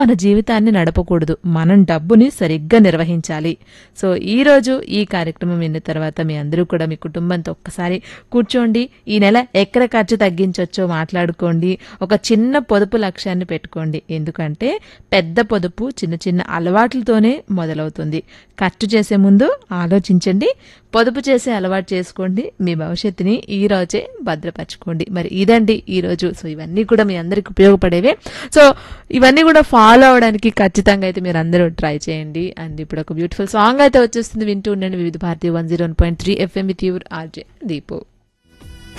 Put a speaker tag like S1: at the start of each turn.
S1: మన జీవితాన్ని నడపకూడదు మనం డబ్బుని సరిగ్గా నిర్వహించాలి సో ఈ రోజు ఈ కార్యక్రమం విన్న తర్వాత మీ అందరూ కూడా మీ కుటుంబంతో ఒక్కసారి కూర్చోండి ఈ నెల ఎక్కడ ఖర్చు తగ్గించవచ్చో మాట్లాడుకోండి ఒక చిన్న పొదుపు లక్ష్యాన్ని పెట్టుకోండి ఎందుకంటే పెద్ద పొదుపు చిన్న చిన్న అలవాట్లతోనే మొదలవుతుంది ఖర్చు చేసే ముందు ఆలోచించండి పొదుపు చేసే అలవాటు చేసుకోండి మీ భవిష్యత్తుని ఈ రోజే భద్రపరచుకోండి మరి ఇదండి ఈ రోజు సో ఇవన్నీ కూడా మీ అందరికి ఉపయోగపడేవే సో ఇవన్నీ కూడా ఫాలో అవడానికి ఖచ్చితంగా అయితే మీరు అందరూ ట్రై చేయండి అండ్ ఇప్పుడు ఒక బ్యూటిఫుల్ సాంగ్ అయితే వచ్చేస్తుంది వింటూ ఉండండి Vividh Bharati one zero point three FM with your RJ Deepu